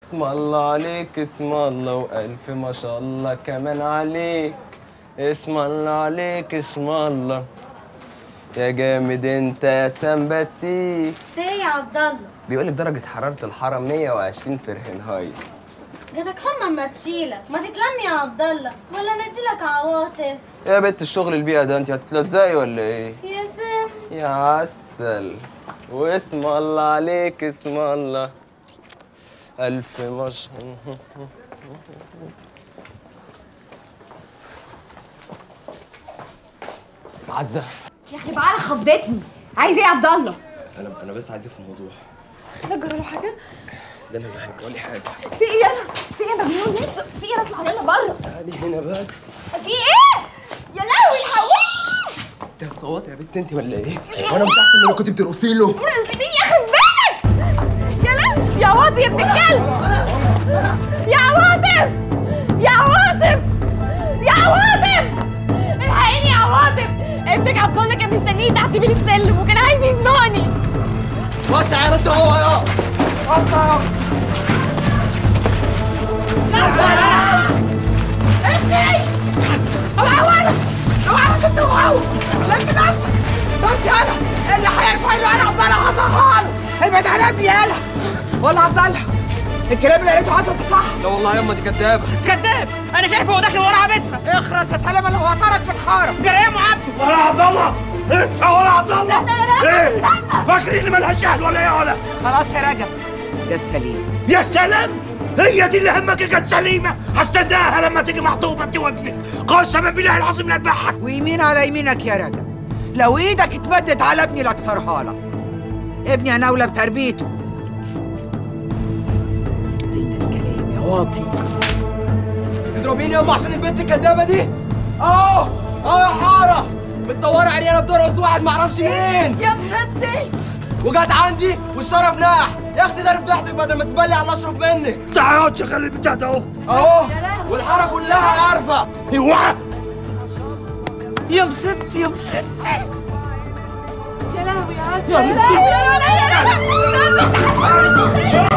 اسم الله عليك اسم الله والف ما شاء الله كمان عليك اسم الله عليك اسم الله يا جامد انت يا سمبتي في ايه يا عبد الله بيقولك درجة حرارة الحرم 120 فahrenheit جاتك حمى اما تشيلك ما تتلم يا عبد الله ولا نديلك عواطف يا بنت الشغل البيئة ده انت هتتلزقي ولا ايه؟ يا سم يا عسل واسم الله عليك اسم الله ألف مش عزة يا اخي بعالة خضتني عايز ايه يا عبد الله أنا أنا بس عايز أفهم الموضوع خلينا نجرب له حاجه ده أنا اللي هقول حاجة في ايه يلا في ايه يا مجنون انت في ايه اطلع يلا بره تعالي هنا بس في ايه يا لهوي الحوش أنت هتصوتي يا بنت أنت ولا إيه؟ وأنا مش أحسن من اللي كنت بترقصي له مين ياخد بالك يا لهوي يا عواطف يا ابن الكلب يا عواطف يا عواطف يا عواطف الحقيني يا عواطف ابنك عبد الله كان مستنيني تحت بين السلم وكان عايز يزنقني وسع يا رد هو يا وسع ابني اوعى ولد اوعى انت وهو لم نفسك بس انا اللي هيرفع له انا عبد الله هطهى له ابعد على ابني يالا ولا عبد الله الكلام اللي قريته عزة صح لا والله يما دي كدابة كذاب انا شايفه هو داخل ورا بيتنا اخرس يا سلامه لو هطرك في الحاره جريم وعبده ولا عبد الله انت ولا عبد الله استنى يا رجل، ايه استنى. فاكرين مالهاش اهل ولا ايه ولا خلاص يا رجب يا سليم يا سلام هي دي اللي همك كانت سليمه هستناها لما تيجي مخطوبه انت وابنك قسما بالله العظيم لا اذبحك ويمين على يمينك يا رجب لو ايدك اتمدت على ابني لاكسرها لك ابني انا اولى بتربيته مديناش كلام يا واطي تضربيني يما عشان البنت الكدابة دي اهو اهو يا حارة متصورة عريانة بترقص واحد معرفش مين يا مصدي وجات عندي والشرف ناح يا اختي ده رفضحتك بدل ما تبلي على الاشرف منك تعال اقعد شغل البتاع ده اهو اهو والحارة كلها عارفة اوعى يا مصيبتي يا مصيبتي يا لهوي يا عسل يا لهوي يا لهوي يا لهوي